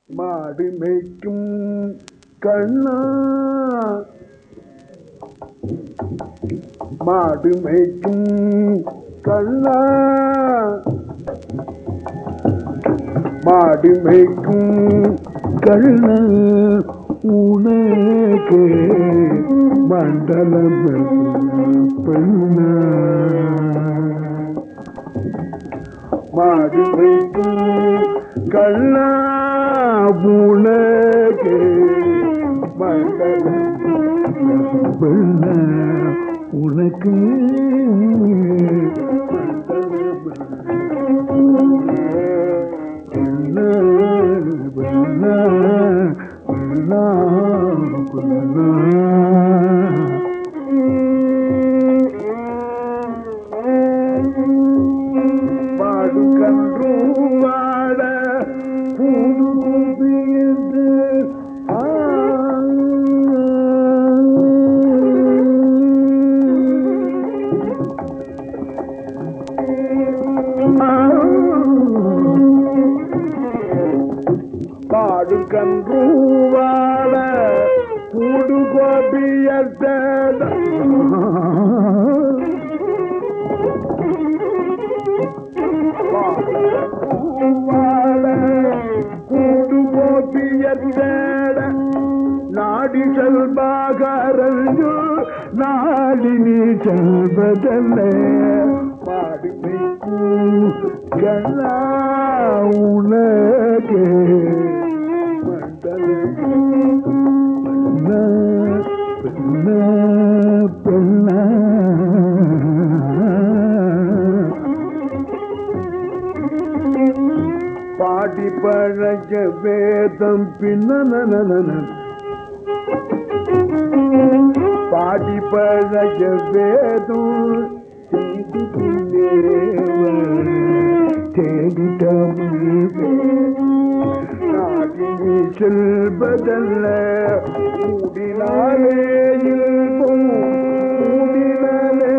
மாடு மேய்க்கும் கண்ணா மாடு மேய்க்கும் கண்ணா மாடு மேய்க்கும் கண்ணா உனக்கு மண்டலம் பெண்ணா மாடு வைக்கும் கண்ணா உனக்கு மண்டலம் பெண்ண உனக்கு பாடுகன்றும் வாட பூமியிருந்து பாடுகன்றும் வாட கூடு கோபியத்த கூடு கோபியத்தேட நாடி செல்பாகரஞ்சு நாடினி செல்வதல்லே பாடி கண்ணா உனக்கே மண்டலம் பெண்ண பெண்ண பாடி பழக வேதம் பின்ன பாடி பழக வேதம் செய்து பின்னேவ தேடி நாடி செல்வதல்ல மூடினாலே இல்பம் மூடினாலே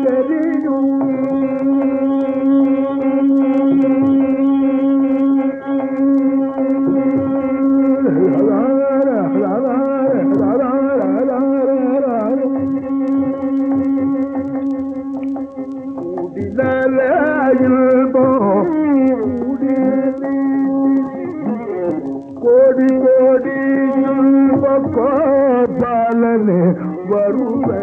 கோடி கோடி பாலனே வருவை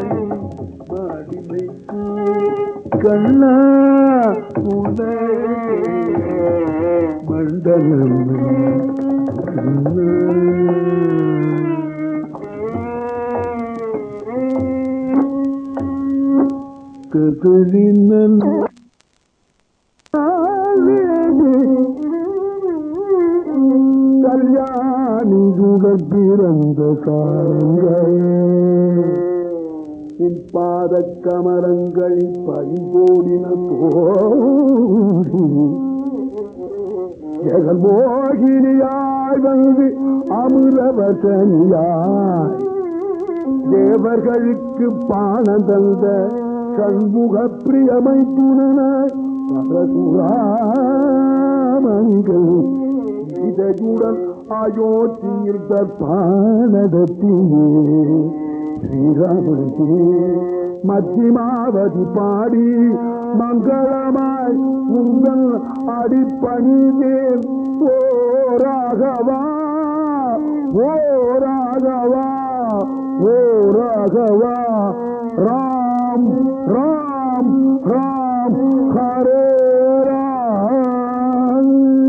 கண்ணா உனை மண்டலம் கதலினன் கல்யாணியுடன் பிறந்த காலங்களே நின் பாத கமலங்களில் பைங்கோடின தோடி ஜெகமோகினியாய் வந்து அமிரவசனியாய் தேவர்களுக்கு பான தந்த சண்முக பிரியமை புனனாய் பரசுராமணிகள் இதயுடன் அயோத்தியில் தற்பானதத்தியே ஸ்ரீராமனுக்கு மத்தியமாவதி பாடி மங்களமாய் உங்கள் அடிப்பணிந்தேன் ஓராகவா ஓராகவா ஓராகவா ராம் ராம் ராம் ஹரே ராம்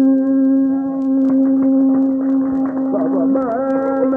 சவமான